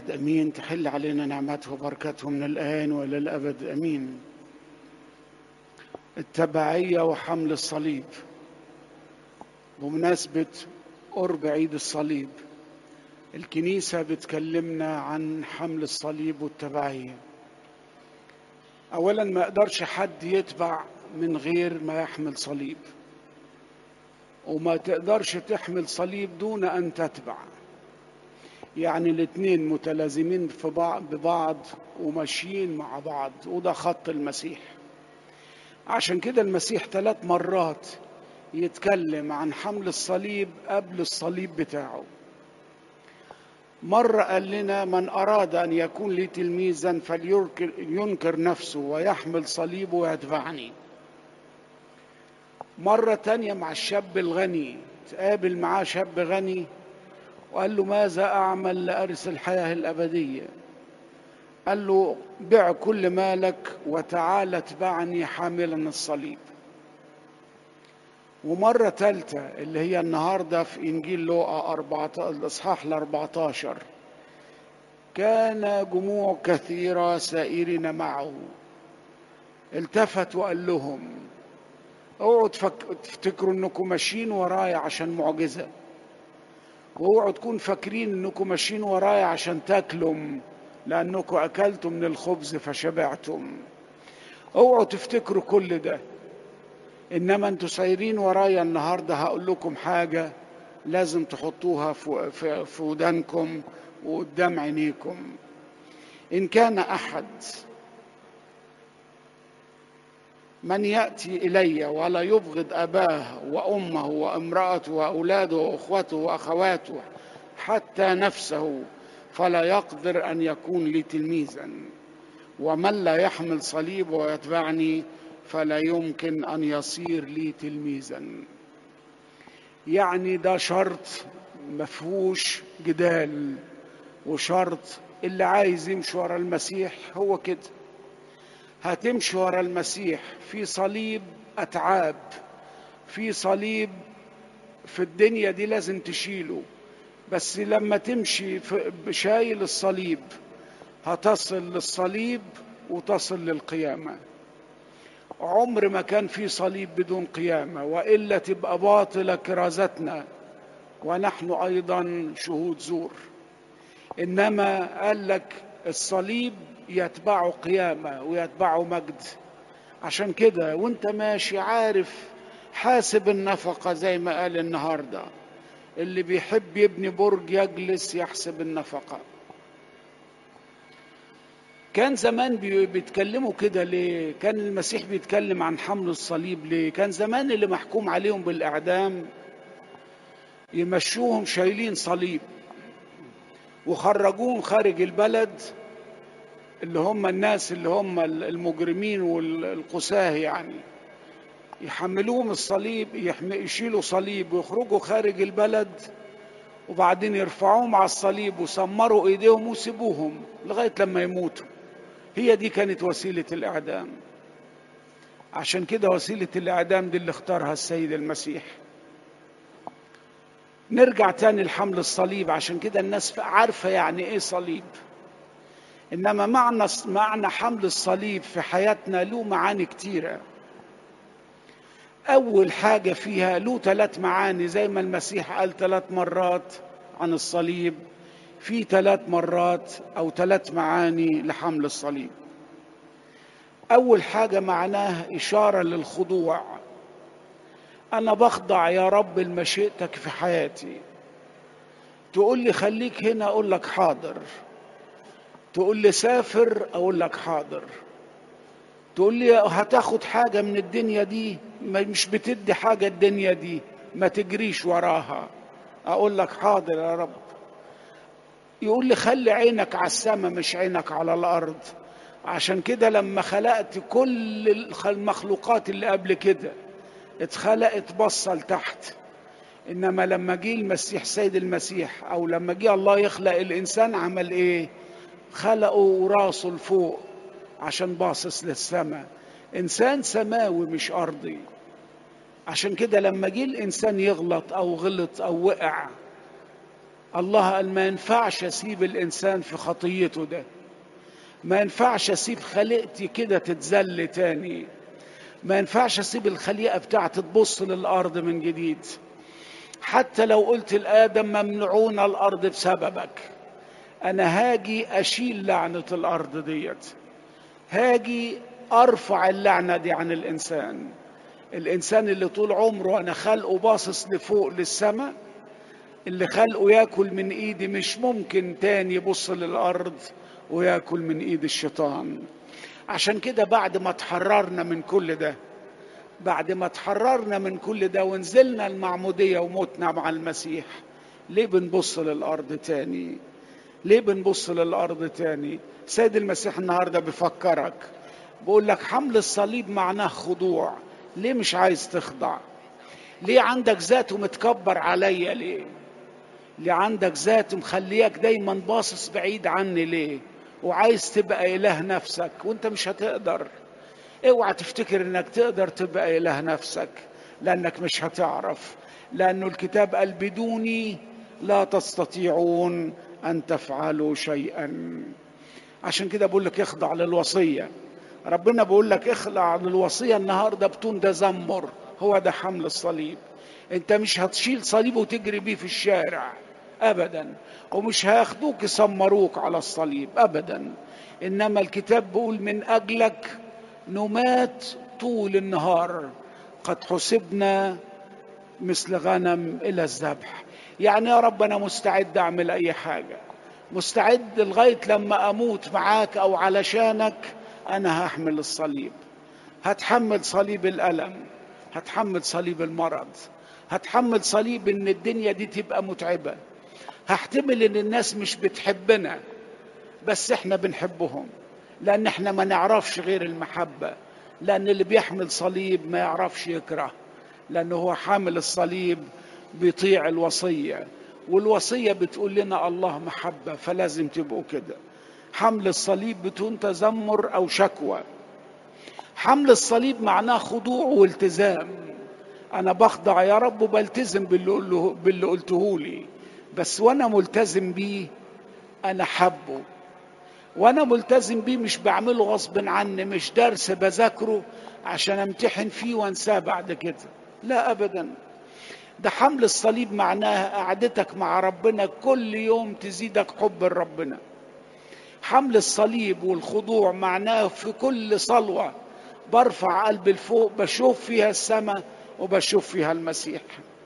الواحد امين تحل علينا نعمته وبركته من الان والى الابد امين التبعيه وحمل الصليب بمناسبه قرب عيد الصليب الكنيسه بتكلمنا عن حمل الصليب والتبعيه اولا ما يقدرش حد يتبع من غير ما يحمل صليب وما تقدرش تحمل صليب دون ان تتبع يعني الاتنين متلازمين في بعض ببعض وماشيين مع بعض وده خط المسيح عشان كده المسيح ثلاث مرات يتكلم عن حمل الصليب قبل الصليب بتاعه مرة قال لنا من أراد أن يكون لي تلميذا فلينكر نفسه ويحمل صليبه ويتبعني مرة تانية مع الشاب الغني تقابل معاه شاب غني وقال له ماذا أعمل لأرث الحياة الأبدية قال له بع كل مالك وتعال اتبعني حاملا الصليب ومرة ثالثة اللي هي النهاردة في إنجيل لوقا 14 الإصحاح ال 14 كان جموع كثيرة سائرين معه التفت وقال لهم اوعوا تفتكروا انكم ماشيين ورايا عشان معجزه واوعوا تكونوا فاكرين انكم ماشيين ورايا عشان تاكلوا لانكم اكلتم من الخبز فشبعتم اوعوا تفتكروا كل ده انما انتوا سايرين ورايا النهارده هقول لكم حاجه لازم تحطوها في ودانكم وقدام عينيكم ان كان احد من ياتي الي ولا يبغض اباه وامه وامراته واولاده واخوته واخواته حتى نفسه فلا يقدر ان يكون لي تلميذا ومن لا يحمل صليب ويتبعني فلا يمكن ان يصير لي تلميذا يعني ده شرط مفهوش جدال وشرط اللي عايز يمشي ورا المسيح هو كده هتمشي ورا المسيح في صليب اتعاب في صليب في الدنيا دي لازم تشيله بس لما تمشي شايل الصليب هتصل للصليب وتصل للقيامه عمر ما كان في صليب بدون قيامه والا تبقى باطله كرازتنا ونحن ايضا شهود زور انما قال لك الصليب يتبعه قيامة ويتبعه مجد عشان كده وانت ماشي عارف حاسب النفقة زي ما قال النهاردة اللي بيحب يبني برج يجلس يحسب النفقة كان زمان بيتكلموا كده ليه كان المسيح بيتكلم عن حمل الصليب ليه كان زمان اللي محكوم عليهم بالإعدام يمشوهم شايلين صليب وخرجوهم خارج البلد اللي هم الناس اللي هم المجرمين والقساه يعني يحملوهم الصليب يشيلوا صليب ويخرجوا خارج البلد وبعدين يرفعوهم على الصليب وسمروا ايديهم وسيبوهم لغايه لما يموتوا هي دي كانت وسيله الاعدام عشان كده وسيله الاعدام دي اللي اختارها السيد المسيح نرجع تاني لحمل الصليب عشان كده الناس عارفه يعني ايه صليب انما معنى معنى حمل الصليب في حياتنا له معاني كتيره اول حاجه فيها له ثلاث معاني زي ما المسيح قال ثلاث مرات عن الصليب في ثلاث مرات او ثلاث معاني لحمل الصليب اول حاجه معناه اشاره للخضوع انا بخضع يا رب لمشيئتك في حياتي تقول لي خليك هنا اقول لك حاضر تقول لي سافر اقول لك حاضر تقول لي هتاخد حاجه من الدنيا دي مش بتدي حاجه الدنيا دي ما تجريش وراها اقول لك حاضر يا رب يقول لي خلي عينك على السماء مش عينك على الارض عشان كده لما خلقت كل المخلوقات اللي قبل كده اتخلقت بصه لتحت انما لما جه المسيح سيد المسيح او لما جه الله يخلق الانسان عمل ايه خلقوا راسه لفوق عشان باصص للسماء انسان سماوي مش ارضي عشان كده لما جه الانسان يغلط او غلط او وقع الله قال ما ينفعش اسيب الانسان في خطيته ده ما ينفعش اسيب خليقتي كده تتذل تاني ما ينفعش اسيب الخليقه بتاعتي تبص للارض من جديد حتى لو قلت لادم ممنوعون الارض بسببك انا هاجي اشيل لعنه الارض ديت هاجي ارفع اللعنه دي عن الانسان الانسان اللي طول عمره انا خلقه باصص لفوق للسماء اللي خلقه ياكل من ايدي مش ممكن تاني يبص للارض وياكل من ايد الشيطان عشان كده بعد ما تحررنا من كل ده بعد ما تحررنا من كل ده ونزلنا المعمودية وموتنا مع المسيح ليه بنبص للأرض تاني ليه بنبص للأرض تاني سيد المسيح النهاردة بيفكرك بقول لك حمل الصليب معناه خضوع ليه مش عايز تخضع ليه عندك ذات ومتكبر عليا ليه ليه عندك ذات مخليك دايما باصص بعيد عني ليه وعايز تبقى اله نفسك وانت مش هتقدر اوعى تفتكر انك تقدر تبقى اله نفسك لانك مش هتعرف لانه الكتاب قال بدوني لا تستطيعون ان تفعلوا شيئا عشان كده بقول لك اخضع للوصيه ربنا بيقول لك اخضع للوصيه النهارده بدون تذمر هو ده حمل الصليب انت مش هتشيل صليب وتجري بيه في الشارع ابدا ومش هياخدوك يسمروك على الصليب ابدا انما الكتاب بيقول من اجلك نمات طول النهار قد حسبنا مثل غنم الى الذبح يعني يا رب انا مستعد اعمل اي حاجه مستعد لغايه لما اموت معاك او علشانك انا هحمل الصليب هتحمل صليب الالم هتحمل صليب المرض هتحمل صليب ان الدنيا دي تبقى متعبه هحتمل ان الناس مش بتحبنا بس احنا بنحبهم لان احنا ما نعرفش غير المحبه لان اللي بيحمل صليب ما يعرفش يكره لانه هو حامل الصليب بيطيع الوصيه والوصيه بتقول لنا الله محبه فلازم تبقوا كده حمل الصليب بدون تذمر او شكوى حمل الصليب معناه خضوع والتزام انا بخضع يا رب وبلتزم باللي, قله باللي قلته لي بس وانا ملتزم بيه انا حبه وانا ملتزم بيه مش بعمله غصب عني مش درس بذاكره عشان امتحن فيه وانساه بعد كده لا ابدا ده حمل الصليب معناها قعدتك مع ربنا كل يوم تزيدك حب لربنا حمل الصليب والخضوع معناه في كل صلوة برفع قلبي لفوق بشوف فيها السماء وبشوف فيها المسيح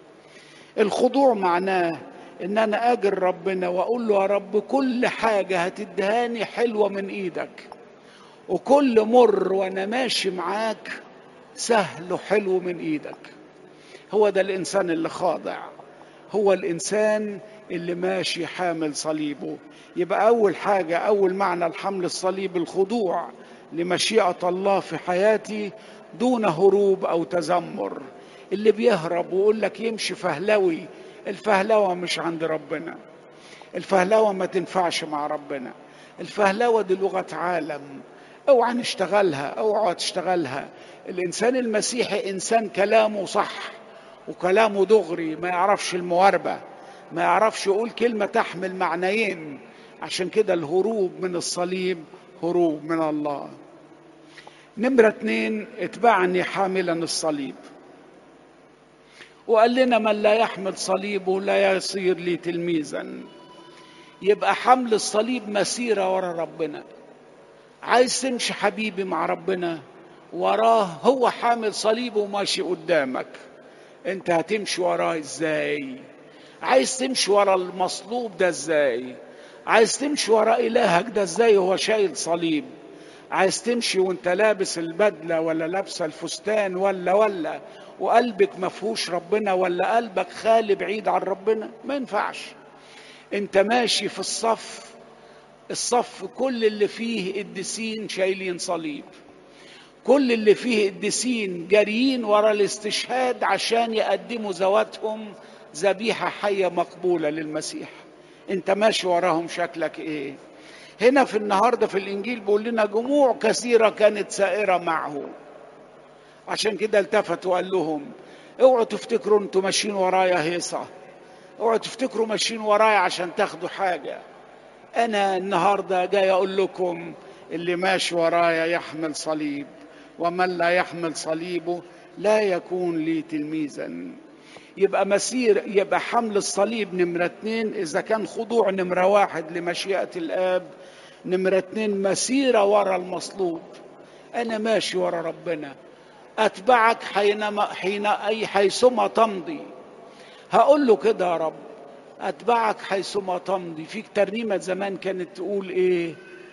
الخضوع معناه ان انا اجر ربنا واقول له يا رب كل حاجة هتدهاني حلوة من ايدك وكل مر وانا ماشي معاك سهل وحلو من ايدك هو ده الانسان اللي خاضع هو الانسان اللي ماشي حامل صليبه يبقى اول حاجه اول معنى الحمل الصليب الخضوع لمشيئه الله في حياتي دون هروب او تذمر اللي بيهرب ويقول لك يمشي فهلوي الفهلوه مش عند ربنا الفهلوه ما تنفعش مع ربنا الفهلوه دي لغه عالم اوعى نشتغلها اوعى تشتغلها الانسان المسيحي انسان كلامه صح وكلامه دغري ما يعرفش المواربه ما يعرفش يقول كلمه تحمل معنيين عشان كده الهروب من الصليب هروب من الله نمرة اتنين اتبعني حاملا الصليب وقال لنا من لا يحمل صليبه لا يصير لي تلميذا يبقى حمل الصليب مسيرة ورا ربنا عايز تمشي حبيبي مع ربنا وراه هو حامل صليبه وماشي قدامك انت هتمشي وراه ازاي عايز تمشي ورا المصلوب ده ازاي عايز تمشي ورا الهك ده ازاي هو شايل صليب عايز تمشي وانت لابس البدله ولا لابسه الفستان ولا ولا وقلبك مفهوش ربنا ولا قلبك خالي بعيد عن ربنا ما ينفعش انت ماشي في الصف الصف كل اللي فيه قديسين شايلين صليب كل اللي فيه قديسين جاريين ورا الاستشهاد عشان يقدموا ذواتهم ذبيحه حيه مقبوله للمسيح انت ماشي وراهم شكلك ايه هنا في النهارده في الانجيل بيقول لنا جموع كثيره كانت سائره معه عشان كده التفت وقال لهم اوعوا تفتكروا انتوا ماشيين ورايا هيصه اوعوا تفتكروا ماشيين ورايا عشان تاخدوا حاجة انا النهاردة جاي اقول لكم اللي ماشي ورايا يحمل صليب ومن لا يحمل صليبه لا يكون لي تلميذا يبقى مسير يبقى حمل الصليب نمرة اتنين إذا كان خضوع نمرة واحد لمشيئة الآب نمرة اتنين مسيرة ورا المصلوب أنا ماشي ورا ربنا أتبعك حينما حين أي حيثما تمضي هقول له كده يا رب أتبعك حيثما تمضي فيك ترنيمة زمان كانت تقول إيه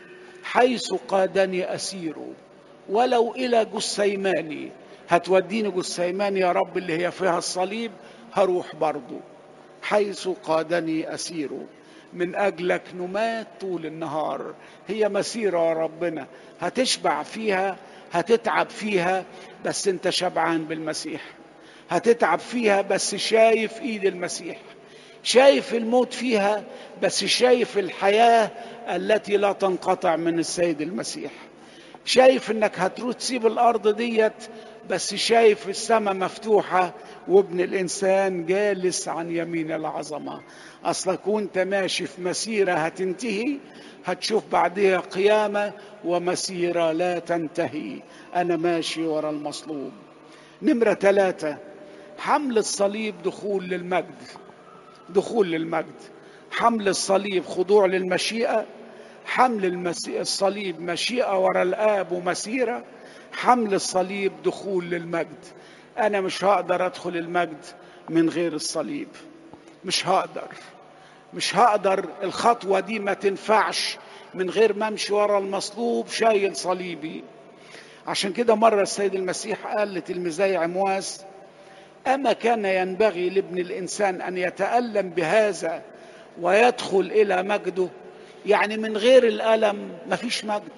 حيث قادني أسير ولو إلى جسيماني هتوديني جسيماني يا رب اللي هي فيها الصليب هروح برضو حيث قادني أسير من أجلك نمات طول النهار هي مسيرة يا ربنا هتشبع فيها هتتعب فيها بس انت شبعان بالمسيح هتتعب فيها بس شايف ايد المسيح شايف الموت فيها بس شايف الحياة التي لا تنقطع من السيد المسيح شايف انك هتروح تسيب الارض ديت بس شايف السماء مفتوحة وابن الإنسان جالس عن يمين العظمة أصلك وانت ماشي في مسيرة هتنتهي هتشوف بعدها قيامة ومسيرة لا تنتهي أنا ماشي ورا المصلوب نمرة ثلاثة حمل الصليب دخول للمجد دخول للمجد حمل الصليب خضوع للمشيئة حمل المسي... الصليب مشيئة ورا الآب ومسيرة حمل الصليب دخول للمجد أنا مش هقدر أدخل المجد من غير الصليب مش هقدر مش هقدر الخطوة دي ما تنفعش من غير ما امشي ورا المصلوب شايل صليبي عشان كده مرة السيد المسيح قال لتلميذي عمواس أما كان ينبغي لابن الإنسان أن يتألم بهذا ويدخل إلى مجده يعني من غير الألم مفيش مجد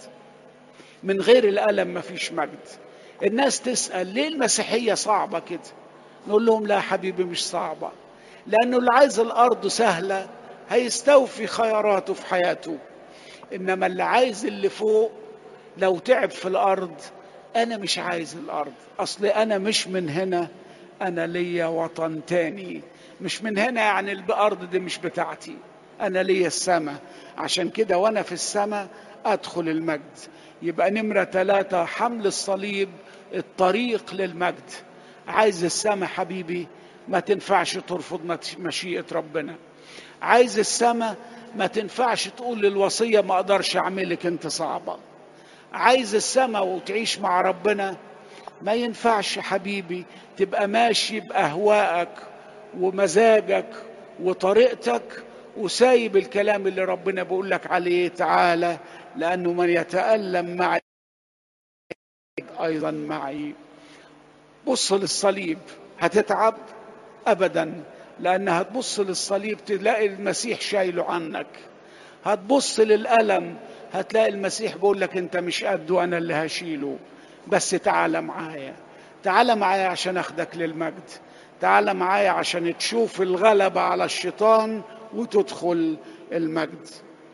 من غير الألم مفيش مجد الناس تسأل ليه المسيحية صعبة كده نقول لهم لا حبيبي مش صعبة لأنه اللي عايز الأرض سهلة هيستوفي خياراته في حياته إنما اللي عايز اللي فوق لو تعب في الأرض أنا مش عايز الأرض أصل أنا مش من هنا أنا ليا وطن تاني مش من هنا يعني الأرض دي مش بتاعتي أنا ليا السماء عشان كده وأنا في السماء أدخل المجد يبقى نمرة ثلاثة حمل الصليب الطريق للمجد عايز السماء حبيبي ما تنفعش ترفض مشيئة ربنا عايز السماء ما تنفعش تقول للوصية ما أقدرش أعملك أنت صعبة عايز السماء وتعيش مع ربنا ما ينفعش حبيبي تبقى ماشي بأهوائك ومزاجك وطريقتك وسايب الكلام اللي ربنا بيقول لك عليه تعالى لأنه من يتألم معي أيضا معي بص للصليب هتتعب أبدا لأن هتبص للصليب تلاقي المسيح شايله عنك هتبص للألم هتلاقي المسيح بيقول لك أنت مش قد وأنا اللي هشيله بس تعالى معايا تعالى معايا عشان أخدك للمجد تعالى معايا عشان تشوف الغلبة على الشيطان وتدخل المجد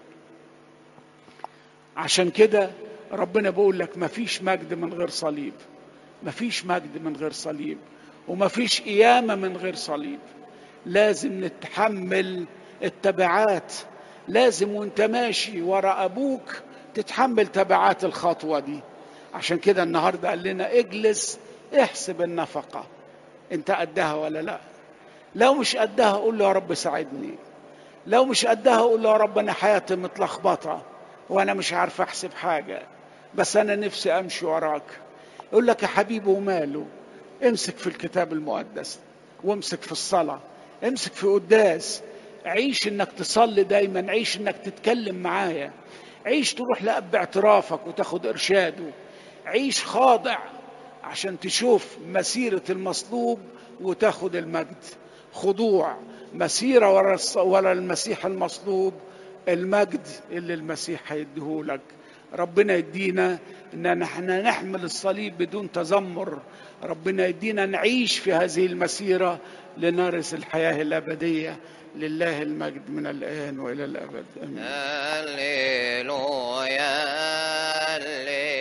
عشان كده ربنا بيقول لك مفيش مجد من غير صليب مفيش مجد من غير صليب ومفيش قيامة من غير صليب لازم نتحمل التبعات لازم وانت ماشي ورا ابوك تتحمل تبعات الخطوة دي عشان كده النهاردة قال لنا اجلس احسب النفقة انت قدها ولا لا لو مش قدها قول له يا رب ساعدني لو مش قدها قول له يا رب انا حياتي متلخبطه وانا مش عارف احسب حاجه بس انا نفسي امشي وراك يقول لك يا حبيبي وماله امسك في الكتاب المقدس وامسك في الصلاه امسك في قداس عيش انك تصلي دايما عيش انك تتكلم معايا عيش تروح لأب باعترافك وتاخد ارشاده عيش خاضع عشان تشوف مسيرة المصلوب وتاخد المجد خضوع مسيرة ورا ورا المسيح المصلوب المجد اللي المسيح هيديهولك ربنا يدينا ان احنا نحمل الصليب بدون تذمر ربنا يدينا نعيش في هذه المسيرة لنرث الحياة الأبدية لله المجد من الآن وإلى الأبد آمين هللويا هللويا